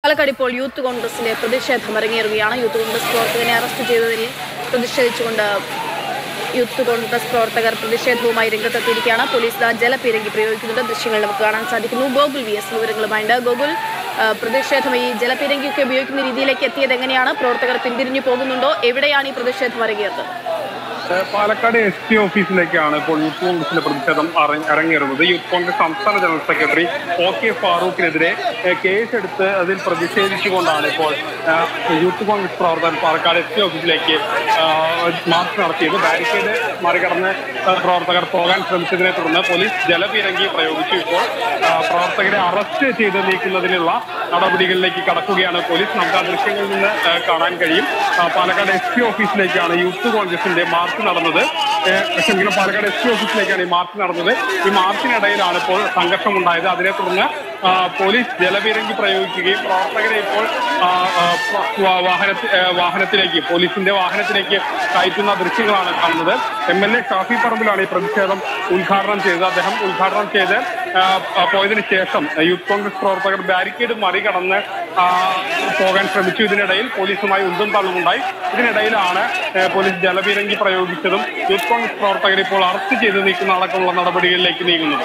പാലക്കാട് ഇപ്പോൾ യൂത്ത് കോൺഗ്രസിന്റെ പ്രതിഷേധം അരങ്ങേറുകയാണ് യൂത്ത് കോൺഗ്രസ് പ്രവർത്തകനെ അറസ്റ്റ് ചെയ്തതിൽ പ്രതിഷേധിച്ചുകൊണ്ട് യൂത്ത് കോൺഗ്രസ് പ്രവർത്തകർ പ്രതിഷേധവുമായി രംഗത്തെത്തിയിരിക്കുകയാണ് പോലീസ് ദാ ജലപീരങ്കി പ്രയോഗിക്കുന്നുണ്ട് ദൃശ്യങ്ങൾ നമുക്ക് കാണാൻ സാധിക്കുന്നു ഗോകുൽ വി എസ് വിവരങ്ങളുമായുണ്ട് ഗോകുൽ ആ, പ്രതിഷേധം ഈ ജലപീരങ്കിയൊക്കെ ഉപയോഗിക്കുന്ന രീതിയിലേക്ക് എത്തിയത് എങ്ങനെയാണ് പ്രവർത്തകർ പിന്തിരിഞ്ഞു പോകുന്നുണ്ടോ എവിടെയാണ് ഈ പ്രതിഷേധം അരങ്ങേറുന്നത് ഏഹ് പാലക്കാട് എസ് പി ഓഫീസിലേക്കാണ് ഇപ്പോൾ യൂത്ത് കോൺഗ്രസിന്റെ പ്രതിഷേധം അറ- അരങ്ങേറുന്നത് യൂത്ത് കോൺഗ്രസ് സംസ്ഥാന ജനറൽ സെക്രട്ടറി ഒ കെ ഫാറൂഖിനെതിരെ ഏഹ് കേസെടുത്ത് അതിൽ പ്രതിഷേധിച്ചുകൊണ്ടാണ് ഇപ്പോൾ ഏഹ് യൂത്ത് കോൺഗ്രസ് പ്രവർത്തകർ പാലക്കാട് എസ് പി ഓഫീസിലേക്ക് ഏഹ് മാർച്ച് നടത്തിയത് ബാരിക്കേഡ് മറികടന്ന് ഏഹ് പ്രവർത്തകർ പോകാൻ ശ്രമിച്ചതിനെ തുടർന്ന് പോലീസ് ജലപീരങ്കി പ്രയോഗിച്ചു ഇപ്പോൾ ഏഹ് പ്രവർത്തകരെ അറസ്റ്റ് ചെയ്ത് നീക്കുന്നതിനുള്ള നടപടികളിലേക്ക് കടക്കുകയാണ് പോലീസ് നമുക്ക് ആ ദൃശ്യങ്ങളിൽ നിന്ന് ഏഹ് കാണാൻ കഴിയും ആ, പാലക്കാട് എസ് പി ഓഫീസിലേക്കാണ് യൂത്ത് കോൺഗ്രസിന്റെ മാർച്ച് നടന്നത് ഏഹ് പക്ഷെങ്കിലും പാലക്കാട് എസ് പി ഓഫീസിലേക്കാണ് ഈ മാർച്ച് നടന്നത് ഈ മാർച്ചിനിടയിലാണ് ഇപ്പോൾ സംഘർഷം ഉണ്ടായത് അതിനെ തുടർന്ന് ആ, പോലീസ് ജലപീരങ്കി പ്രയോഗിക്കുകയും പ്രവർത്തകരെ ഇപ്പോൾ ആ, ആ, വ- വാഹനത്തി- ഏഹ് വാഹനത്തിലേക്ക് പോലീസിന്റെ വാഹനത്തിലേക്ക് കയറ്റുന്ന ദൃശ്യങ്ങളാണ് കാണുന്നത് എം എൽ എ ഷാഫി പറമ്പിലാണ് ഈ പ്രതിഷേധം ഉദ്ഘാടനം ചെയ്തത് അദ്ദേഹം ഉദ്ഘാടനം ചെയ്ത് ആ, ആ, പോയതിനു ശേഷം യൂത്ത് കോൺഗ്രസ് പ്രവർത്തകർ ബാരിക്കേഡ് മറികടന്ന് ആ, പോകാൻ ശ്രമിച്ചു ഇതിനിടയിൽ പോലീസുമായി ഉന്തും തള്ളുമുണ്ടായി ഇതിനിടയിലാണ് ഏ, പോലീസ് ജലപീരങ്കി പ്രയോഗിച്ചതും യൂത്ത് കോൺഗ്രസ് പ്രവർത്തകരെ ഇപ്പോൾ അറസ്റ്റ് ചെയ്ത് നീക്കുന്ന അടക്കമുള്ള നടപടികളിലേക്ക് നീങ്ങുന്നത്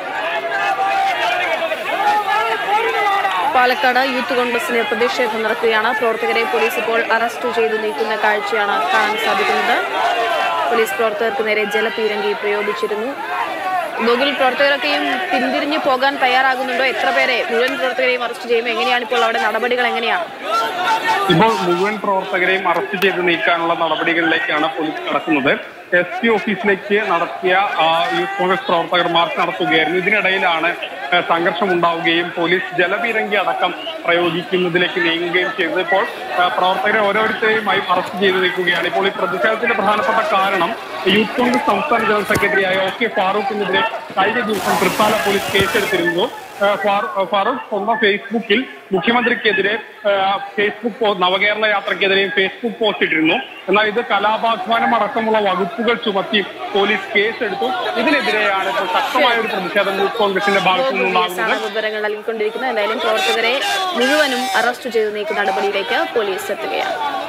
പാലക്കാട് യൂത്ത് കോൺഗ്രസിന്റെ പ്രതിഷേധം നടക്കുകയാണ് പ്രവർത്തകരെ പോലീസ് ഇപ്പോൾ അറസ്റ്റ് ചെയ്തു നീക്കുന്ന കാഴ്ചയാണ് കാണാൻ സാധിക്കുന്നത് പോലീസ് പ്രവർത്തകർക്ക് നേരെ ജലപീരങ്കി പ്രയോഗിച്ചിരുന്നു ഗൂഗിൾ പ്രവർത്തകരൊക്കെയും പിന്തിരിഞ്ഞു പോകാൻ തയ്യാറാകുന്നുണ്ടോ എത്ര പേരെ മുഴുവൻ പ്രവർത്തകരെയും അറസ്റ്റ് ചെയ്യും എങ്ങനെയാണ് ഇപ്പോൾ അവിടെ നടപടികൾ എങ്ങനെയാണ് ഇപ്പോൾ മുഴുവൻ പ്രവർത്തകരെയും അറസ്റ്റ് ചെയ്ത് നീക്കാനുള്ള നടപടികളിലേക്കാണ് പോലീസ് കടക്കുന്നത് എസ് പി ഓഫീസിലേക്ക് നടത്തിയ ആ, യൂത്ത് കോൺഗ്രസ് പ്രവർത്തകർ മാർച്ച് നടത്തുകയായിരുന്നു ഇതിനിടയിലാണ് ആ, സംഘർഷം ഉണ്ടാവുകയും പോലീസ് ജലപീരങ്കി അടക്കം പ്രയോഗിക്കുന്നതിലേക്ക് നീങ്ങുകയും ചെയ്തത് ഇപ്പോൾ ആ, പ്രവർത്തകരെ ഓരോരുത്തരെയുമായി അറസ്റ്റ് ചെയ്ത് നീക്കുകയാണ് ഇപ്പോൾ ഈ പ്രതിഷേധത്തിന്റെ പ്രധാനപ്പെട്ട കാരണം യൂത്ത് കോൺഗ്രസ് സംസ്ഥാന ജനറൽ സെക്രട്ടറിയായ ഒ കെ ഫാറൂഖിനെതിരെ കഴിഞ്ഞ ദിവസം തൃത്താല പോലീസ് കേസെടുത്തിരുന്നു ആ, ഫാറൂ- ആ, ഫാറൂഖ് സ്വന്തം ഫേസ്ബുക്കിൽ മുഖ്യമന്ത്രിക്കെതിരെ ആ, ഫേസ്ബുക്ക് പോ- നവകേരള യാത്രക്കെതിരെയും ഫേസ്ബുക്ക് പോസ്റ്റ് ഇട്ടിരുന്നു എന്നാൽ ഇത് കലാപാഹ്വാനം അടക്കമുള്ള വകുപ്പുകൾ ചുമത്തി പോലീസ് കേസെടുത്തു ഇതിനെതിരെയാണ് ഇപ്പോൾ ശക്തമായ ഒരു പ്രതിഷേധം യൂത്ത് കോൺഗ്രസിന്റെ ഭാഗത്തു ഗോകുൽ വി എസ് ആണ് നിന്നുണ്ടാകുന്നത് വിവരങ്ങൾ നൽകിക്കൊണ്ടിരിക്കുന്നത് എന്തായാലും പ്രവർത്തകരെ മുഴുവനും അറസ്റ്റ് ചെയ്തു നീക്കുന്ന നടപടിയിലേക്ക് പോലീസ് എത്തുകയാണ്